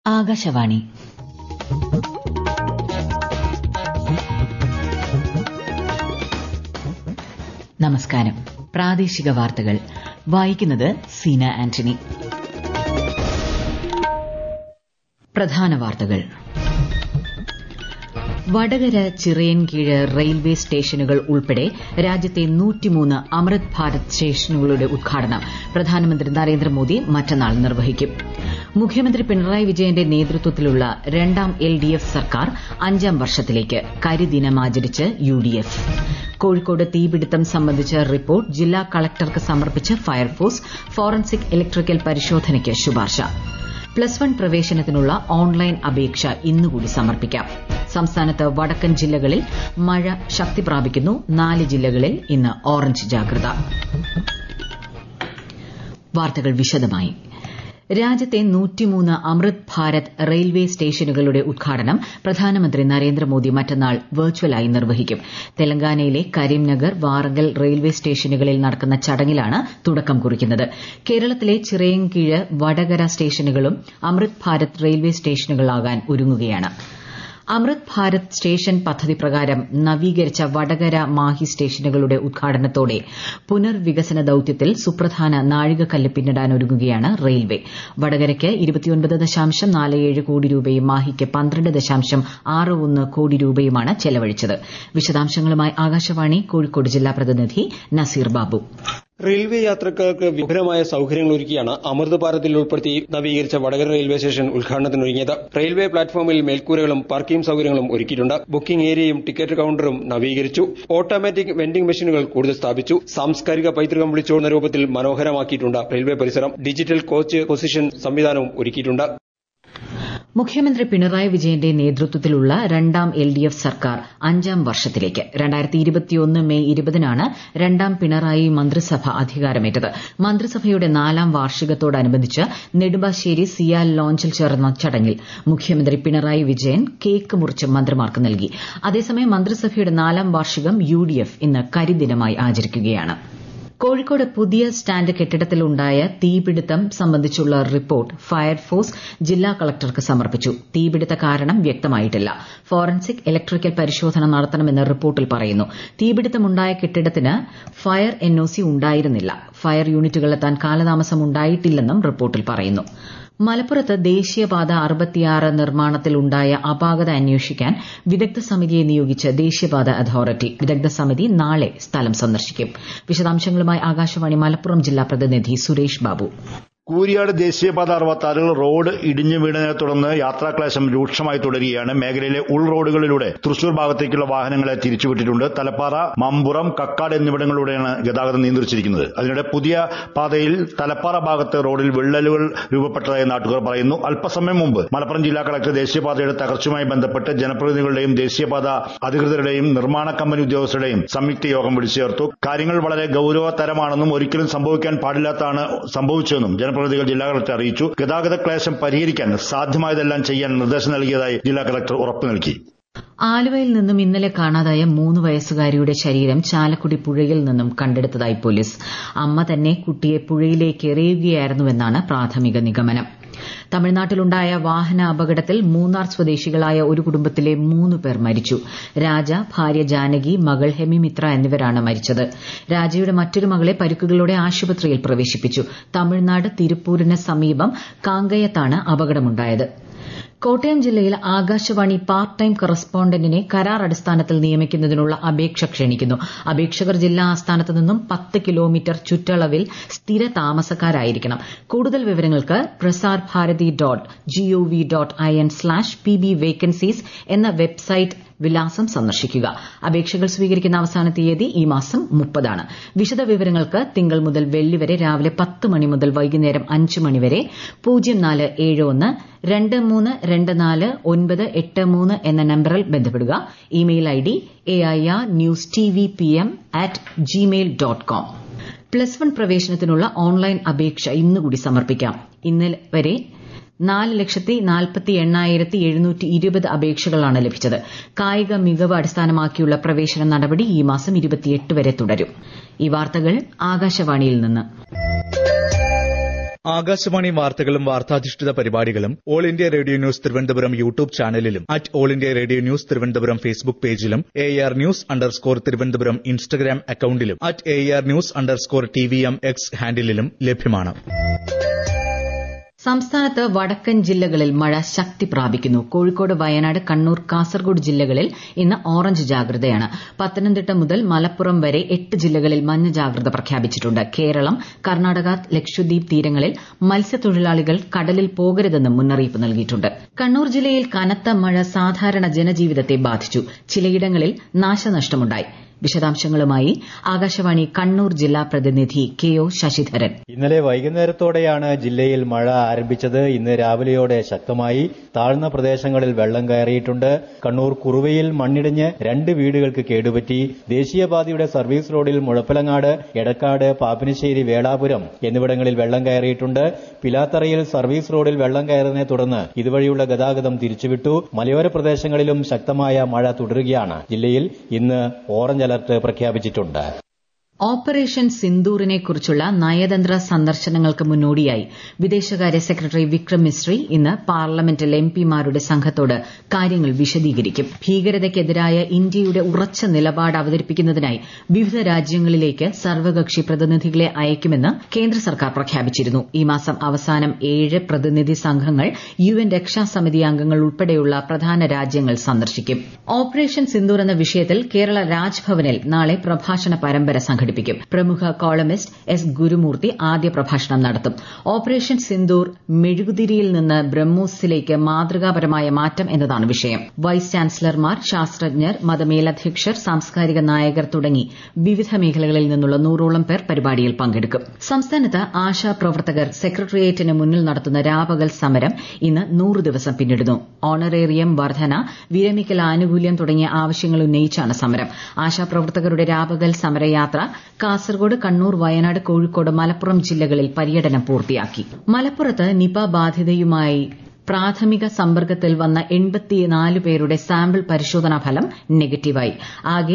ആകാശവാണി നമസ്കാരം പ്രാദേശിക വാർത്തകൾ വായിക്കുന്നത് സീന ആന്റണി പ്രധാന വാർത്തകൾ വടകര ചിറയൻകീഴ് റെയിൽവേ സ്റ്റേഷനുകൾ ഉൾപ്പെടെ രാജ്യത്തെ അമൃത് ഭാരത് സ്റ്റേഷനുകളുടെ ഉദ്ഘാടനം പ്രധാനമന്ത്രി നരേന്ദ്രമോദി മറ്റന്നാൾ നിർവഹിക്കും മുഖ്യമന്ത്രി പിണറായി വിജയന്റെ നേതൃത്വത്തിലുള്ള രണ്ടാം എൽ ഡി എഫ് സർക്കാർ അഞ്ചാം വർഷത്തിലേക്ക് കരിദിനം ആചരിച്ച് യു ഡി എഫ് കോഴിക്കോട് തീപിടുത്തം സംബന്ധിച്ച റിപ്പോർട്ട് ജില്ലാ കളക്ടർക്ക് സമർപ്പിച്ച് ഫയർഫോഴ്സ് ഫോറൻസിക് ഇലക്ട്രിക്കൽ പരിശോധനയ്ക്ക് ശുപാർശ പ്ലസ് വൺ പ്രവേശനത്തിനുള്ള ഓൺലൈൻ അപേക്ഷ ഇന്നുകൂടി സമർപ്പിക്കാം സംസ്ഥാനത്ത് വടക്കൻ ജില്ലകളിൽ മഴ ശക്തി പ്രാപിക്കുന്നു നാല് ജില്ലകളിൽ ഇന്ന് ഓറഞ്ച് ജാഗ്രത വാർത്തകൾ വിശദമായി രാജ്യത്തെ അമൃത് ഭാരത് റെയിൽവേ സ്റ്റേഷനുകളുടെ ഉദ്ഘാടനം പ്രധാനമന്ത്രി നരേന്ദ്രമോദി മറ്റന്നാൾ വെർച്വലായി നിർവഹിക്കും തെലങ്കാനയിലെ കരീംനഗർ വാറങ്കൽ റെയിൽവേ സ്റ്റേഷനുകളിൽ നടക്കുന്ന ചടങ്ങിലാണ് തുടക്കം കുറിക്കുന്നത് കേരളത്തിലെ ചിറയൻകീഴ് വടകര സ്റ്റേഷനുകളും അമൃത് ഭാരത് റെയിൽവേ സ്റ്റേഷനുകളാകാൻ ഒരുങ്ങുകയാണ് അമൃത് ഭാരത് സ്റ്റേഷൻ പദ്ധതി പ്രകാരം നവീകരിച്ച വടകര മാഹി സ്റ്റേഷനുകളുടെ ഉദ്ഘാടനത്തോടെ പുനർവികസന ദൌത്യത്തിൽ സുപ്രധാന നാഴികക്കല്ല് പിന്നിടാനൊരുങ്ങുകയാണ് റെയിൽവേ വടകരയ്ക്ക് കോടി രൂപയും മാഹിക്ക് പന്ത്രണ്ട് ദശാംശം ആറ് ഒന്ന് കോടി രൂപയുമാണ് ചെലവഴിച്ചത് വിശദാംശങ്ങളുമായി ആകാശവാണി കോഴിക്കോട് ജില്ലാ പ്രതിനിധി നസീർ ബാബു റെയിൽവേ യാത്രക്കാർക്ക് വിപുലമായ സൌകര്യങ്ങൾ ഒരുക്കിയാണ് അമൃത് ഭാരതിൽ ഉൾപ്പെടുത്തി നവീകരിച്ച വടകര റെയിൽവേ സ്റ്റേഷൻ ഉദ്ഘാടനത്തിനൊരുങ്ങിയത് റെയിൽവേ പ്ലാറ്റ്ഫോമിൽ മേൽക്കൂരകളും പാർക്കിംഗ് സൌകര്യങ്ങളും ഒരുക്കിയിട്ടുണ്ട് ബുക്കിംഗ് ഏരിയയും ടിക്കറ്റ് കൌണ്ടറും നവീകരിച്ചു ഓട്ടോമാറ്റിക് വെൻഡിംഗ് മെഷീനുകൾ കൂടുതൽ സ്ഥാപിച്ചു സാംസ്കാരിക പൈതൃകം വിളിച്ചോടുന്ന രൂപത്തിൽ മനോഹരമാക്കിയിട്ടുണ്ട് റെയിൽവേ പരിസരം ഡിജിറ്റൽ കോച്ച് പൊസിഷൻ സംവിധാനവും ഒരുക്കിയിട്ടുണ്ട് മുഖ്യമന്ത്രി പിണറായി വിജയന്റെ നേതൃത്വത്തിലുള്ള രണ്ടാം എൽ ഡി എഫ് സർക്കാർ അഞ്ചാം വർഷത്തിലേക്ക് മെയ് ഇരുപതിനാണ് രണ്ടാം പിണറായി മന്ത്രിസഭ അധികാരമേറ്റത് മന്ത്രിസഭയുടെ നാലാം വാർഷികത്തോടനുബന്ധിച്ച് നെടുമ്പാശ്ശേരി സിയാൽ ലോഞ്ചിൽ ചേർന്ന ചടങ്ങിൽ മുഖ്യമന്ത്രി പിണറായി വിജയൻ കേക്ക് മുറിച്ച് മന്ത്രിമാർക്ക് നൽകി അതേസമയം മന്ത്രിസഭയുടെ നാലാം വാർഷികം യു ഡി എഫ് ഇന്ന് കരിദിനമായി ആചരിക്കുകയാണ് കോഴിക്കോട് പുതിയ സ്റ്റാൻഡ് കെട്ടിടത്തിലുണ്ടായ തീപിടുത്തം സംബന്ധിച്ചുള്ള റിപ്പോർട്ട് ഫയർഫോഴ്സ് ജില്ലാ കളക്ടർക്ക് സമർപ്പിച്ചു തീപിടുത്ത കാരണം വ്യക്തമായിട്ടില്ല ഫോറൻസിക് ഇലക്ട്രിക്കൽ പരിശോധന നടത്തണമെന്ന് റിപ്പോർട്ടിൽ പറയുന്നു തീപിടുത്തമുണ്ടായ കെട്ടിടത്തിന് ഫയർ എൻഒസി ഉണ്ടായിരുന്നില്ല ഫയർ യൂണിറ്റുകളെത്താൻ കാലതാമസം ഉണ്ടായിട്ടില്ലെന്നും റിപ്പോർട്ടിൽ പറയുന്നു മലപ്പുറത്ത് ദേശീയപാത അറുപത്തിയാറ് നിർമ്മാണത്തിൽ ഉണ്ടായ അപാകത അന്വേഷിക്കാൻ വിദഗ്ധ സമിതിയെ നിയോഗിച്ച് ദേശീയപാത അതോറിറ്റി വിദഗ്ധ സമിതി നാളെ സ്ഥലം സന്ദർശിക്കും വിശദാംശങ്ങളുമായി ആകാശവാണി മലപ്പുറം ജില്ലാ പ്രതിനിധി സുരേഷ് ബാബു കൂരിയാട് ദേശീയപാത അറുപത്താറിൽ റോഡ് ഇടിഞ്ഞു വീണതിനെ തുടർന്ന് യാത്രാക്ലേശം രൂക്ഷമായി തുടരുകയാണ് മേഖലയിലെ ഉൾ റോഡുകളിലൂടെ തൃശൂർ ഭാഗത്തേക്കുള്ള വാഹനങ്ങളെ തിരിച്ചുവിട്ടിട്ടുണ്ട് തലപ്പാറ മമ്പുറം കക്കാട് എന്നിവിടങ്ങളിലൂടെയാണ് ഗതാഗതം നിയന്ത്രിച്ചിരിക്കുന്നത് അതിനിടെ പുതിയ പാതയിൽ തലപ്പാറ ഭാഗത്ത് റോഡിൽ വിള്ളലുകൾ രൂപപ്പെട്ടതായി നാട്ടുകാർ പറയുന്നു അല്പസമയം മുമ്പ് മലപ്പുറം ജില്ലാ കളക്ടർ ദേശീയപാതയുടെ തകർച്ചയുമായി ബന്ധപ്പെട്ട് ജനപ്രതിനിധികളുടെയും ദേശീയപാത അധികൃതരുടെയും നിർമ്മാണ കമ്പനി ഉദ്യോഗസ്ഥരുടെയും സംയുക്ത യോഗം വിളിച്ചു ചേർത്തു കാര്യങ്ങൾ വളരെ ഗൌരവതരമാണെന്നും ഒരിക്കലും സംഭവിക്കാൻ പാടില്ലാത്തതാണ് സംഭവിച്ചതെന്നും ജനപ്രതിനിധികൾ ജില്ലാ കളക്ടർ അറിയിച്ചു ഗതാഗത ക്ലേശം പരിഹരിക്കാൻ സാധ്യമായതെല്ലാം ചെയ്യാൻ നിർദ്ദേശം നൽകിയതായി ജില്ലാ കളക്ടർ ഉറപ്പു നൽകി ആലുവയിൽ നിന്നും ഇന്നലെ കാണാതായ മൂന്ന് വയസ്സുകാരിയുടെ ശരീരം ചാലക്കുടി പുഴയിൽ നിന്നും കണ്ടെടുത്തതായി പോലീസ് അമ്മ തന്നെ കുട്ടിയെ പുഴയിലേക്ക് എറിയുകയായിരുന്നുവെന്നാണ് പ്രാഥമിക നിഗമനം തമിഴ്നാട്ടിലുണ്ടായ വാഹന അപകടത്തിൽ മൂന്നാർ സ്വദേശികളായ ഒരു കുടുംബത്തിലെ മൂന്ന് പേർ മരിച്ചു രാജ ഭാര്യ ജാനകി മകൾ ഹെമിമിത്ര എന്നിവരാണ് മരിച്ചത് രാജയുടെ മറ്റൊരു മകളെ പരിക്കുകളോടെ ആശുപത്രിയിൽ പ്രവേശിപ്പിച്ചു തമിഴ്നാട് തിരുപ്പൂരിന് സമീപം കാങ്കയത്താണ് അപകടമുണ്ടായത് കോട്ടയം ജില്ലയിൽ ആകാശവാണി പാർട്ട് ടൈം കറസ്പോണ്ടന്റിനെ കരാർ അടിസ്ഥാനത്തിൽ നിയമിക്കുന്നതിനുള്ള അപേക്ഷ ക്ഷണിക്കുന്നു അപേക്ഷകർ ജില്ലാ ആസ്ഥാനത്ത് നിന്നും പത്ത് കിലോമീറ്റർ ചുറ്റളവിൽ സ്ഥിര താമസക്കാരായിരിക്കണം കൂടുതൽ വിവരങ്ങൾക്ക് Prasar Bharati dot GOV dot I N slash P B vacancies എന്ന വെബ്സൈറ്റ് വിലാസം സന്ദർശിക്കുക അപേക്ഷകൾ സ്വീകരിക്കുന്ന അവസാന തീയതി ഈ മാസം മുപ്പതാണ് വിശദ വിവരങ്ങൾക്ക് തിങ്കൾ മുതൽ വെള്ളി വരെ രാവിലെ പത്ത് മണി മുതൽ വൈകുന്നേരം അഞ്ച് മണി വരെ പൂജ്യം നാല് ഏഴ് ഒന്ന് രണ്ട് മൂന്ന് രണ്ട് നാല് ഒൻപത് എട്ട് മൂന്ന് എന്ന നമ്പറിൽ ബന്ധപ്പെടുക email I D A I R news T V P M at Gmail dot com plus one പ്രവേശനത്തിനുള്ള ഓൺലൈൻ അപേക്ഷ ഇന്നുകൂടി സമർപ്പിക്കാം ഇന്നലെ വരെ നാല് ലക്ഷത്തി നാൽപ്പത്തി എണ്ണായിരത്തി എഴുന്നൂറ്റി ഇരുപത് അപേക്ഷകളാണ് ലഭിച്ചത് കായിക മികവ് അടിസ്ഥാനമാക്കിയുള്ള പ്രവേശന നടപടി ഈ മാസം ഇരുപത്തിയെട്ട് വരെ തുടരും ഈ വാർത്തകൾ ആകാശവാണിയിൽ നിന്ന് ആകാശവാണി വാർത്തകളും വാർത്താധിഷ്ഠിത പരിപാടികളും all India radio news Thiruvananthapuram YouTube ചാനലിലും at all India radio news Thiruvananthapuram Facebook പേജിലും A R news underscore Thiruvananthapuram Instagram അക്കൌണ്ടിലും at A R news underscore T V M X ഹാൻഡിലും ലഭ്യമാണ് സംസ്ഥാനത്ത് വടക്കൻ ജില്ലകളിൽ മഴ ശക്തി പ്രാപിക്കുന്നു കോഴിക്കോട് വയനാട് കണ്ണൂർ കാസർഗോഡ് ജില്ലകളിൽ ഇന്ന് ഓറഞ്ച് ജാഗ്രതയാണ് പത്തനംതിട്ട മുതൽ മലപ്പുറം വരെ എട്ട് ജില്ലകളിൽ മഞ്ഞ ജാഗ്രത പ്രഖ്യാപിച്ചിട്ടുണ്ട് കേരളം കർണാടക ലക്ഷദ്വീപ് തീരങ്ങളിൽ മത്സ്യത്തൊഴിലാളികൾ കടലിൽ പോകരുതെന്നും മുന്നറിയിപ്പ് നൽകിയിട്ടുണ്ട് കണ്ണൂർ ജില്ലയിൽ കനത്ത മഴ സാധാരണ ജനജീവിതത്തെ ബാധിച്ചു ചിലയിടങ്ങളിൽ നാശനഷ്ടമുണ്ടായി വിശദാംശങ്ങളുമായി ആകാശവാണി കണ്ണൂർ ജില്ലാ പ്രതിനിധി കെ ഒ ശശിധരൻ ഇന്നലെ വൈകുന്നേരത്തോടെയാണ് ജില്ലയിൽ മഴ ആരംഭിച്ചത് ഇന്ന് രാവിലെയോടെ ശക്തമായി താഴ്ന്ന പ്രദേശങ്ങളിൽ വെള്ളം കയറിയിട്ടുണ്ട് കണ്ണൂർ കുറുവയിൽ മണ്ണിടിഞ്ഞ് രണ്ട് വീടുകൾക്ക് കേടുപറ്റി ദേശീയപാതയുടെ സർവീസ് റോഡിൽ മുഴപ്പലങ്ങാട് എടക്കാട് പാപ്പിനിശ്ശേരി വേളാപുരം എന്നിവിടങ്ങളിൽ വെള്ളം കയറിയിട്ടുണ്ട് പിലാത്തറയിൽ സർവീസ് റോഡിൽ വെള്ളം കയറുന്നതിനെ തുടർന്ന് ഇതുവഴിയുള്ള ഗതാഗതം തിരിച്ചുവിട്ടു മലയോര പ്രദേശങ്ങളിലും ശക്തമായ മഴ തുടരുകയാണ് ജില്ലയിൽ ഇന്ന് ഓറഞ്ച് അലർട്ട് പ്രഖ്യാപിച്ചിട്ടുണ്ട് ഓപ്പറേഷൻ സിന്ദൂറിനെ കുറിച്ചുള്ള നയതന്ത്ര സന്ദർശനങ്ങൾക്ക് മുന്നോടിയായി വിദേശകാര്യ സെക്രട്ടറി വിക്രം മിശ്രി ഇന്ന് പാർലമെന്റിൽ എംപിമാരുടെ സംഘത്തോട് കാര്യങ്ങൾ വിശദീകരിക്കും ഭീകരതയ്ക്കെതിരായ ഇന്ത്യയുടെ ഉറച്ച നിലപാട് അവതരിപ്പിക്കുന്നതിനായി വിവിധ രാജ്യങ്ങളിലേക്ക് സർവകക്ഷി പ്രതിനിധികളെ അയക്കുമെന്ന് കേന്ദ്ര സർക്കാർ പ്രഖ്യാപിച്ചിരുന്നു ഈ മാസം അവസാനം ഏഴ് പ്രതിനിധി സംഘങ്ങൾ യു എൻ രക്ഷാസമിതി അംഗങ്ങൾ ഉൾപ്പെടെയുള്ള പ്രധാന രാജ്യങ്ങൾ സന്ദർശിക്കും ഓപ്പറേഷൻ സിന്ദൂർ എന്ന വിഷയത്തിൽ കേരള രാജ്ഭവനിൽ നാളെ പ്രഭാഷണ പരമ്പര സംഘടിപ്പിക്കും പ്രമുഖ കോളമിസ്റ്റ് എസ് ഗുരുമൂർത്തി ആദ്യ പ്രഭാഷണം നടത്തും ഓപ്പറേഷൻ സിന്ദൂർ മെഴുകുതിരിയിൽ നിന്ന് ബ്രഹ്മോസിലേക്ക് മാതൃകാപരമായ മാറ്റം എന്നതാണ് വിഷയം വൈസ് ചാൻസലർമാർ ശാസ്ത്രജ്ഞർ മതമേലധ്യക്ഷർ സാംസ്കാരിക നായകർ തുടങ്ങി വിവിധ മേഖലകളിൽ നിന്നുള്ള നൂറോളം പേർ പരിപാടിയിൽ പങ്കെടുക്കും സംസ്ഥാനത്ത് ആശാ പ്രവർത്തകർ സെക്രട്ടേറിയറ്റിന് മുന്നിൽ നടത്തുന്ന രാപകൽ സമരം ഇന്ന് നൂറ് ദിവസം പിന്നിടുന്നു ഓണറേറിയം വർധന വിരമിക്കൽ ആനുകൂല്യം തുടങ്ങിയ ആവശ്യങ്ങൾ ഉന്നയിച്ചാണ് സമരം ആശാപ്രവർത്തകരുടെ രാപകൽ സമരയാത്ര കാസർഗോഡ് കണ്ണൂർ വയനാട് കോഴിക്കോട് മലപ്പുറം ജില്ലകളിൽ പര്യടനം പൂർത്തിയാക്കി മലപ്പുറത്ത് നിപ ബാധിതയുമായി പ്രാഥമിക സമ്പർക്കത്തിൽ വന്ന എൺപത്തിനാല് പേരുടെ സാമ്പിൾ പരിശോധനാ ഫലം നെഗറ്റീവായി ആകെ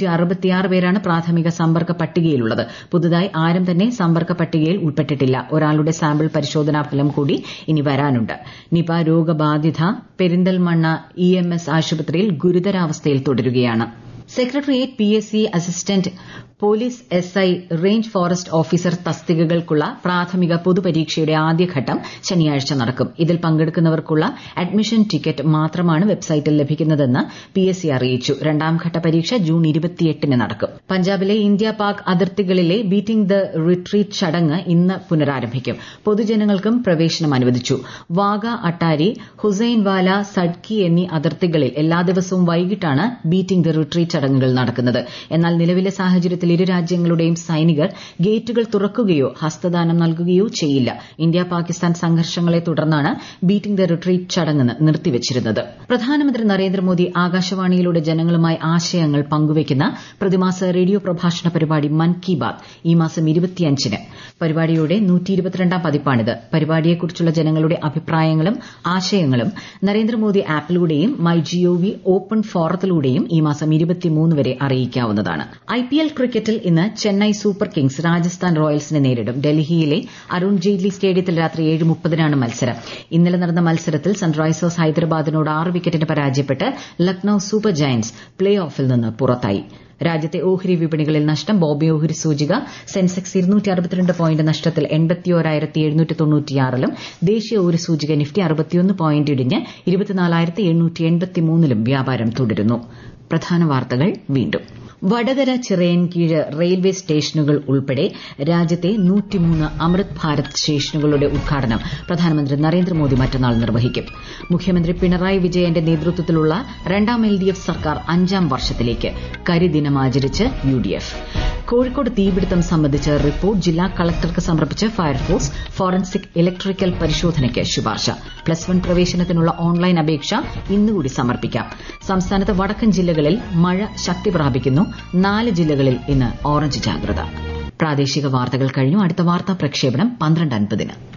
പേരാണ് പ്രാഥമിക സമ്പർക്ക പട്ടികയിലുള്ളത് പുതുതായി ആരും തന്നെ സമ്പർക്ക പട്ടികയിൽ ഉൾപ്പെട്ടിട്ടില്ല ഒരാളുടെ സാമ്പിൾ പരിശോധനാ ഫലം കൂടി ഇനി വരാനുണ്ട് നിപ രോഗബാധിത പെരിന്തൽമണ്ണ ഇ എം എസ് ആശുപത്രിയിൽ ഗുരുതരാവസ്ഥയിൽ തുടരുകയാണ് secretariat P S C assistant police S I range forest officer തസ്തികകൾക്കുള്ള പ്രാഥമിക പൊതുപരീക്ഷയുടെ ആദ്യഘട്ടം ശനിയാഴ്ച നടക്കും ഇതിൽ പങ്കെടുക്കുന്നവർക്കുള്ള അഡ്മിഷൻ ടിക്കറ്റ് മാത്രമാണ് വെബ്സൈറ്റിൽ ലഭിക്കുന്നതെന്ന് പി എസ് സി അറിയിച്ചു രണ്ടാംഘട്ട പരീക്ഷ ജൂൺ ഇരുപത്തിയെട്ടിന് നടക്കും പഞ്ചാബിലെ ഇന്ത്യ പാക് അതിർത്തികളിലെ ബീറ്റിംഗ് ദ റിട്രീറ്റ് ചടങ്ങ് ഇന്ന് പുനരാരംഭിക്കും പൊതുജനങ്ങൾക്കും പ്രവേശനം അനുവദിച്ചു വാഗ അട്ടാരി ഹുസൈൻവാല സഡ്കി എന്നീ അതിർത്തികളിൽ എല്ലാ ദിവസവും വൈകിട്ടാണ് ബീറ്റിംഗ് ദ റിട്രീറ്റ് ചടങ്ങുകൾ നടക്കുന്നത് എന്നാൽ നിലവിലെ സാഹചര്യത്തിൽ ഇരു രാജ്യങ്ങളുടെയും സൈനികർ ഗേറ്റുകൾ തുറക്കുകയോ ഹസ്തദാനം നൽകുകയോ ചെയ്യില്ല ഇന്ത്യ പാകിസ്ഥാൻ സംഘർഷങ്ങളെ തുടർന്നാണ് ബീറ്റിംഗ് ദ റിട്രീറ്റ് ചടങ്ങ് നിർത്തിവച്ചിരുന്നത് പ്രധാനമന്ത്രി നരേന്ദ്രമോദി ആകാശവാണിയിലൂടെ ജനങ്ങളുമായി ആശയങ്ങൾ പങ്കുവയ്ക്കുന്ന പ്രതിമാസ റേഡിയോ പ്രഭാഷണ പരിപാടി മൻ കി ബാത് ഈ മാസം ഇരുപത്തിയഞ്ചിന് പരിപാടിയുടെ നൂറ്റിയിരുപത്തിരണ്ടാം പതിപ്പാണിത് പരിപാടിയെക്കുറിച്ചുള്ള ജനങ്ങളുടെ അഭിപ്രായങ്ങളും ആശയങ്ങളും നരേന്ദ്രമോദി ആപ്പിലൂടെയും മൈ ജിഒവി ഓപ്പൺ ഫോറത്തിലൂടെയും ഈ മാസം ഇരുപത്തിമൂന്ന് വരെ അറിയിക്കാവുന്നതാണ് ഐപിഎൽ ക്രിക്കറ്റിൽ ഇന്ന് ചെന്നൈ സൂപ്പർ കിങ്സ് രാജസ്ഥാൻ റോയൽസിനെ നേരിടും ഡൽഹിയിലെ അരുൺ ജെയ്റ്റ്ലി സ്റ്റേഡിയത്തിൽ രാത്രി ഏഴ് മുപ്പതിനാണ് മത്സരം ഇന്നലെ നടന്ന മത്സരത്തിൽ സൺറൈസേഴ്സ് ഹൈദരാബാദിനോട് ആറ് വിക്കറ്റിന് പരാജയപ്പെട്ട് ലക്നൌ സൂപ്പർ ജയന്റ്സ് പ്ലേ ഓഫിൽ നിന്ന് പുറത്തായി രാജ്യത്തെ ഓഹരി വിപണികളിൽ നഷ്ടം ബോബി ഓഹരി സൂചിക സെൻസെക്സ് ഇരുന്നൂറ്റി അറുപത്തിരണ്ട് പോയിന്റ് നഷ്ടത്തിൽ എൺപത്തിയോരായിരത്തി എഴുന്നൂറ്റി തൊണ്ണൂറ്റിയാറിലും ദേശീയ ഓഹരി സൂചിക നിഫ്റ്റി അറുപത്തിയൊന്ന് പോയിന്റ് ഇടിഞ്ഞ് ഇരുപത്തിനാലായിരത്തി എണ്ണൂറ്റി എൺപത്തിമൂന്നിലും വ്യാപാരം തുടരുന്നു പ്രധാന വാർത്തകൾ വീണ്ടും വടകര ചിറയൻകീഴ് റെയിൽവേ സ്റ്റേഷനുകൾ ഉൾപ്പെടെ രാജ്യത്തെ നൂറ്റിമൂന്ന് അമൃത് ഭാരത് സ്റ്റേഷനുകളുടെ ഉദ്ഘാടനം പ്രധാനമന്ത്രി നരേന്ദ്രമോദി മറ്റന്നാൾ നിർവഹിക്കും മുഖ്യമന്ത്രി പിണറായി വിജയന്റെ നേതൃത്വത്തിലുള്ള രണ്ടാം എൽ ഡി എഫ് സർക്കാർ അഞ്ചാം വർഷത്തിലേക്ക് കരിദിനം ആചരിച്ച് യു ഡി എഫ് കോഴിക്കോട് തീപിടുത്തം സംബന്ധിച്ച് റിപ്പോർട്ട് ജില്ലാ കളക്ടർക്ക് സമർപ്പിച്ച് ഫയർഫോഴ്സ് ഫോറൻസിക് ഇലക്ട്രിക്കൽ പരിശോധനയ്ക്ക് ശുപാർശ പ്ലസ് വൺ പ്രവേശനത്തിനുള്ള ഓൺലൈൻ അപേക്ഷ ഇന്നുകൂടി സമർപ്പിക്കാം സംസ്ഥാനത്ത് വടക്കൻ ജില്ലകളിൽ മഴ ശക്തി പ്രാപിക്കുന്നു നാല് ജില്ലകളിൽ ഇന്ന് ഓറഞ്ച് ജാഗ്രത പ്രാദേശിക വാർത്തകൾ കഴിഞ്ഞു അടുത്ത വാർത്താ പ്രക്ഷേപണം പന്ത്രണ്ട് അൻപതിന്